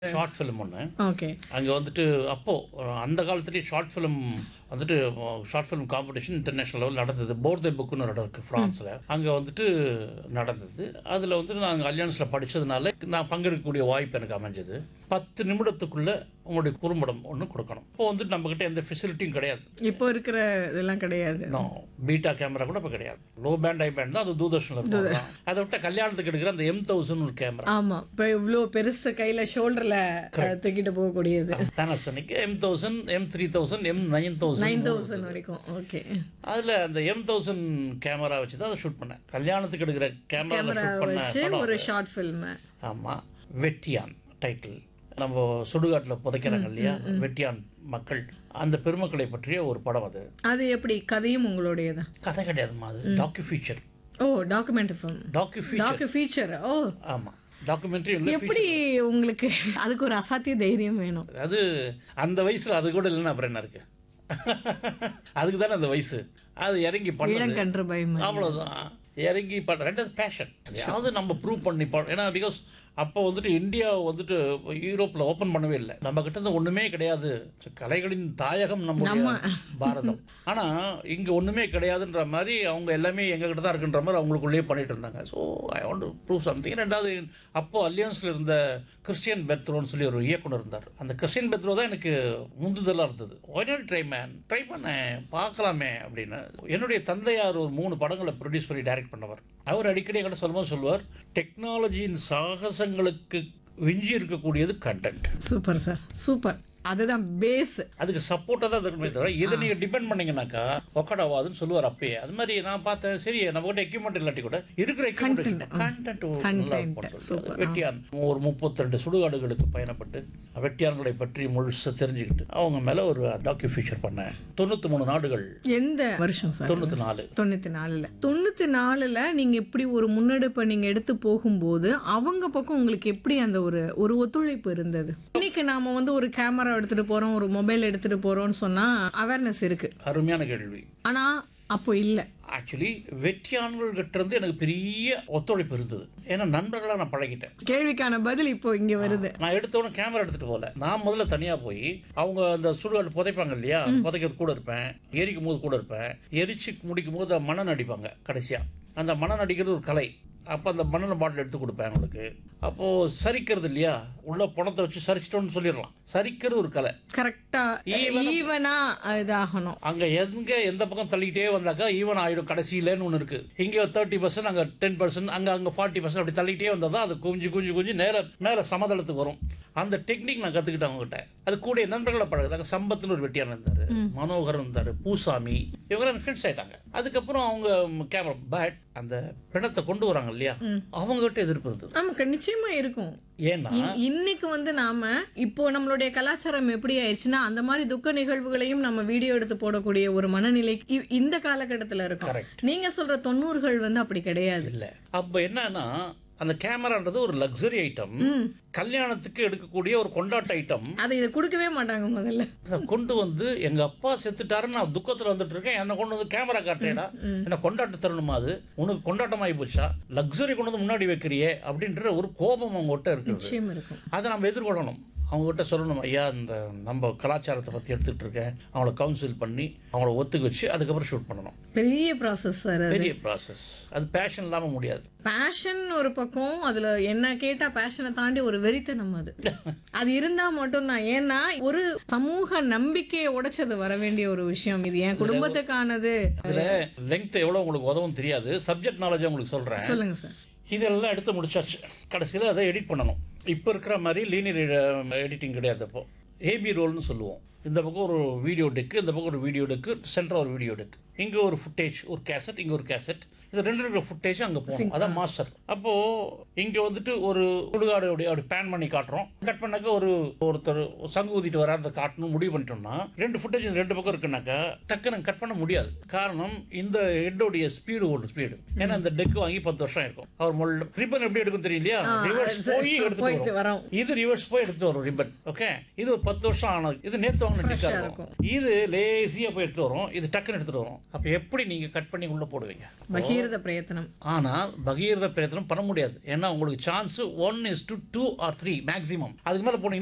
Short film ஒன்று okay அங்கே வந்துட்டு அப்போது அந்த காலத்துலேயே ஷார்ட் ஃபிலிம் வந்துட்டு short film competition international level நடந்தது போர்தே புக்குன்னு ஒரு இடம் இருக்குது ஃப்ரான்ஸில் அங்கே வந்துட்டு நடந்தது அதில் வந்துட்டு நாங்கள் அலியான்ஸில் படித்ததுனால நான் பங்கெடுக்கக்கூடிய வாய்ப்பு எனக்கு அமைஞ்சது பத்து நிமிடத்துக்குள்ளே உங்களுடைய குறும்படம் ஒன்று கொடுக்கணும் இப்போ வந்துட்டு நம்மக்கிட்ட எந்த ஃபெசிலிட்டியும் கிடையாது இப்போ இருக்கிற இதெல்லாம் கிடையாது நோ பீட்டா கேமரா கூட இப்போ கிடையாது லோ பேண்ட் ஐ பேண்ட் தான் அது தூர்தர்ஷனில் இருக்கும் அதை விட்ட கல்யாணத்துக்கு எடுக்கிற அந்த எம் தௌசண்ட் ஒரு கேமரா ஆமா இப்போ இவ்வளோ பெருசு கையில ஷோல்டர்ல தூக்கிட்டு போகக்கூடியது Panasonic M thousand M three thousand M nine thousand nine thousand வரைக்கும் ஓகே அதில் அந்த எம் தௌசண்ட் கேமரா வச்சு தான் அதை ஷூட் பண்ணேன் கல்யாணத்துக்கு எடுக்கிற கேமரா கேமரா ஷூட் பண்ண வச்சு படம் ஒரு ஷார்ட் ஃபில்ம் ஆமாம் வெட்டியான் டைட்டில் நம்ம சுடுகாட்டில் புதைக்கிறாங்க இல்லையா வெட்டியான் மக்கள் அந்த பெருமக்களை பற்றிய ஒரு படம் அது அது எப்படி கதையும் உங்களுடையதா கதை கிடையாதுமா அது டாக்கு ஃபீச்சர் ஓ document film docu feature docu feature ஓ ஆமாம் டாக்குமெண்ட்ரி இல்லை எப்படி உங்களுக்கு அதுக்கு ஒரு அசாத்திய தைரியம் வேணும் அது அந்த வயசில் அது கூட இல்லைன்னா அப்புறம் என்ன இருக்கு அதுக்கு தானே அந்த வயசு அது இறங்கி பண்ணது இளங்கன்று பயம் அவ்வளோதான் இறங்கி பண்ண ரெண்டாவது பேஷன் அதாவது நம்ம ப்ரூவ் பண்ணி பண்ண ஏன்னா பிகாஸ் அப்போ வந்துட்டு இந்தியா வந்துட்டு யூரோப்பில் ஓப்பன் பண்ணவே இல்லை நம்ம கிட்ட இருந்து ஒன்றுமே கிடையாது கலைகளின் தாயகம் நம்ம பாரதம் ஆனால் இங்கே ஒன்றுமே கிடையாதுன்ற மாதிரி அவங்க எல்லாமே எங்ககிட்ட தான் இருக்குன்ற மாதிரி அவங்களுக்குள்ளேயே பண்ணிட்டு இருந்தாங்க so I want prove something ரெண்டாவது அப்போ அலியன்ஸில் இருந்த கிறிஸ்டியன் பெத்ரோன்னு சொல்லி ஒரு இயக்குனர் இருந்தார் அந்த கிறிஸ்டியன் பெத்ரோ தான் எனக்கு முந்துதலாக இருந்தது ஒய் ட்ரை மேன் ட்ரை பண்ணேன் பார்க்கலாமே அப்படின்னு என்னுடைய தந்தையார் ஒரு மூணு படங்களை ப்ரொடியூஸ் பண்ணி டைரக்ட் பண்ணவர் அவர் அடிக்கடி என்கிட்ட சொல்லும்போது சொல்லுவார் டெக்னாலஜியின் சாகசங்களுக்கு விஞ்சி இருக்கக்கூடியது கண்டென்ட் சூப்பர் சார் சூப்பர் அதுதான் பேஸ் அதுக்கு சப்போர்ட்டாக தான் இருக்கணுமே தவிர இதை நீங்கள் டிபெண்ட் பண்ணீங்கன்னாக்கா ஒக்கடாவாதுன்னு சொல்லுவார் அப்பயே அது மாதிரி நான் பார்த்தேன் சரி நம்ம கிட்ட எக்யூப்மெண்ட் இல்லாட்டி கூட இருக்கிற எக்யூப்மெண்ட் கண்டென்ட் நல்லா இருக்கும் வெட்டியான் ஒரு முப்பத்தி ரெண்டு சுடுகாடுகளுக்கு பயணப்பட்டு வெட்டியான்களை பற்றி முழுசாக தெரிஞ்சுக்கிட்டு அவங்க மேலே ஒரு டாக்யூ ஃபீச்சர் பண்ணேன் தொண்ணூற்றி மூணு நாடுகள் எந்த வருஷம் சார் தொண்ணூற்றி நாலு தொண்ணூத்தி நாலுல தொண்ணூத்தி நாலுல நீங்க இப்படி ஒரு முன்னெடுப்பை நீங்க எடுத்து போகும்போது அவங்க பக்கம் உங்களுக்கு எப்படி அந்த ஒரு ஒரு ஒத்துழைப்பு இருந்தது இன்னைக்கு நாம வந்து ஒரு கேமரா எடுத்துட்டு போறோம் ஒரு மொபைல் எடுத்துட்டு போறோம்னு சொன்னா அவேர்னஸ் இருக்கு அருமையான கேள்வி ஆனா அப்போ இல்ல ஆக்சுவலி வெற்றியான்கள் கிட்ட இருந்து எனக்கு பெரிய ஒத்துழைப்பு இருந்தது ஏன்னா நண்பர்களாக நான் பழகிட்டேன் கேள்விக்கான பதில் இப்போ இங்க வருது நான் எடுத்தவொடனே கேமரா எடுத்துட்டு போகல நான் முதல்ல தனியா போய் அவங்க அந்த சுடுகாடு புதைப்பாங்க இல்லையா புதைக்கிறது கூட இருப்பேன் எரிக்கும் போது கூட இருப்பேன் எரிச்சு முடிக்கும் போது மணல் அடிப்பாங்க கடைசியா அந்த மணல் அடிக்கிறது ஒரு கலை அப்போ அந்த மணல் பாட்டில் எடுத்து கொடுப்பேன் அவங்களுக்கு அப்போது சரிக்கிறது இல்லையா உள்ள பணத்தை வச்சு சரிச்சிட்டோம்னு சொல்லிடலாம் சரிக்கிறது ஒரு கலை கரெக்டா ஈவனா இதாகணும் அங்கே எங்க எந்த பக்கம் தள்ளிக்கிட்டே வந்தாக்கா ஈவன் ஆயிடும் கடைசியிலன்னு ஒன்று இருக்கு இங்கே தேர்ட்டி பர்சன்ட் அங்கே டென் பர்சன்ட் அங்கே அங்கே ஃபார்ட்டி பர்சன்ட் அப்படி தள்ளிக்கிட்டே வந்தால் தான் அது குஞ்சு குஞ்சு குஞ்சு நேர மேலே சமதளத்துக்கு வரும் அந்த டெக்னிக் நான் கற்றுக்கிட்டேன் அவங்ககிட்ட அது கூட நண்பர்களை பழகுது அங்கே சம்பத்துன்னு ஒரு வெட்டியான இருந்தார் மனோகரன் இருந்தார் பூசாமி இவங்க ஃப்ரெண்ட்ஸ் ஆயிட்டாங்க அதுக்கப்புறம் அவங்க கேமரா பட் அந்த பிணத்தை கொண்டு வராங்க இல்லையா அவங்ககிட்ட எதிர்ப்பு இருந்தது நமக்கு நிச்சயமா இருக்கும் ஏன்னா இ- இன்னைக்கு வந்து நாம இப்போ நம்மளுடைய கலாச்சாரம் எப்படி ஆயிடுச்சுன்னா அந்த மாதிரி துக்க நிகழ்வுகளையும் நம்ம வீடியோ எடுத்து போடக்கூடிய ஒரு மனநிலை இ- இந்த காலகட்டத்துல இருக்கும் Correct. நீங்க சொல்ற தொண்ணூறுகள் வந்து அப்படி கிடையாது இல்லை அப்போ என்னன்னா அந்த கேமரான்றது ஒரு லக்ஸரி ஐட்டம் கல்யாணத்துக்கு எடுக்கக்கூடிய ஒரு கொண்டாட்ட ஐட்டம் அதை இதை கொடுக்கவே மாட்டாங்க முதல்ல அதை கொண்டு வந்து எங்க அப்பா செத்துட்டாருன்னு நான் துக்கத்துல வந்துட்டு இருக்கேன் என்ன கொண்டு வந்து கேமரா காட்டுறேடா என்ன கொண்டாட்ட தரணுமா அது உனக்கு கொண்டாட்டமாகி போச்சா லக்ஸரி கொண்டு வந்து முன்னாடி வைக்கிறியே அப்படின்ற ஒரு கோபம் அவங்ககிட்ட இருக்குது நிச்சயம் இருக்கும் அதை நம்ம எதிர்கொள்ளணும் அவங்ககிட்ட சொல்லணும் ஐயா இந்த நம்ம கலாச்சாரத்தை பற்றி எடுத்துகிட்டு இருக்கேன் அவங்கள கவுன்சில் பண்ணி அவங்கள ஒத்துக்க வச்சு அதுக்கப்புறம் ஷூட் பண்ணணும் பெரிய ப்ராசஸ் சார் அது பெரிய ப்ராசஸ் அது பேஷன் இல்லாமல் முடியாது பேஷன் ஒரு பக்கம் அதுல என்ன கேட்டா பேஷனை தாண்டி ஒரு வெறித்தனம் அது அது இருந்தா மட்டும்தான் ஏன்னா ஒரு சமூக நம்பிக்கையை உடைச்சது வர வேண்டிய ஒரு விஷயம் இது என் குடும்பத்துக்கானது இதில் லெங்த் எவ்வளோ உங்களுக்கு உதவும் தெரியாது சப்ஜெக்ட் நாலேஜ் உங்களுக்கு சொல்கிறேன் சொல்லுங்க சார் இதெல்லாம் எடுத்து முடிச்சாச்சு கடைசியில் அதை எடிட் பண்ணணும் இப்போ இருக்கிற மாதிரி லீனியர் எடிட்டிங் கிடையாது அப்போ ஏபி ரோல்னு சொல்லுவோம் இந்த பக்கம் ஒரு வீடியோ டெக்கு இந்த பக்கம் ஒரு வீடியோ டெக்கு சென்டர் ஒரு வீடியோ டெக் இங்கே ஒரு ஃபுட்டேஜ் ஒரு கேசட் இங்கே ஒரு கேசட் இது ரெண்டு இருக்கிற ஃபுட்டேஜ் அங்கே போகணும் அதான் மாஸ்டர் அப்போது இங்கே வந்துட்டு ஒரு சுடுகாடு அப்படி அப்படி பேன் பண்ணி காட்டுறோம் கட் பண்ணாக்க ஒரு ஒருத்தர் சங்கு ஊதிட்டு வராத காட்டணும் முடிவு பண்ணிட்டோம்னா ரெண்டு ஃபுட்டேஜ் ரெண்டு பக்கம் இருக்குனாக்கா டக்குன்னு கட் பண்ண முடியாது காரணம் இந்த ஹெட்டோடைய ஸ்பீடு ஒரு ஸ்பீடு ஏன்னா இந்த டெக் வாங்கி பத்து வருஷம் இருக்கும் அவர் மொல்ல ரிப்பன் எப்படி எடுக்கும் தெரியலையா ரிவர்ஸ் போய் எடுத்துட்டு போயிட்டு வரும் வரோம் இது ரிவர்ஸ் போய் எடுத்துட்டு வரும் ரிப்பன் ஓகே இது ஒரு பத்து வருஷம் ஆனது இது நேத்து வாங்கின டிக்கா இருக்கும் இது லேசியா போய் எடுத்துட்டு வரும் இது டக்குன்னு எடுத்துட்டு வரும் அப்ப எப்படி நீங்க கட் பண்ணி உள்ள போடுவீங்க பகீர் பகீரத பிரயத்தனம் ஆனால் பகீரத பிரயத்தனம் பண்ண முடியாது ஏன்னா உங்களுக்கு chance one is to two or three maximum அதுக்கு மேலே போனீங்கன்னா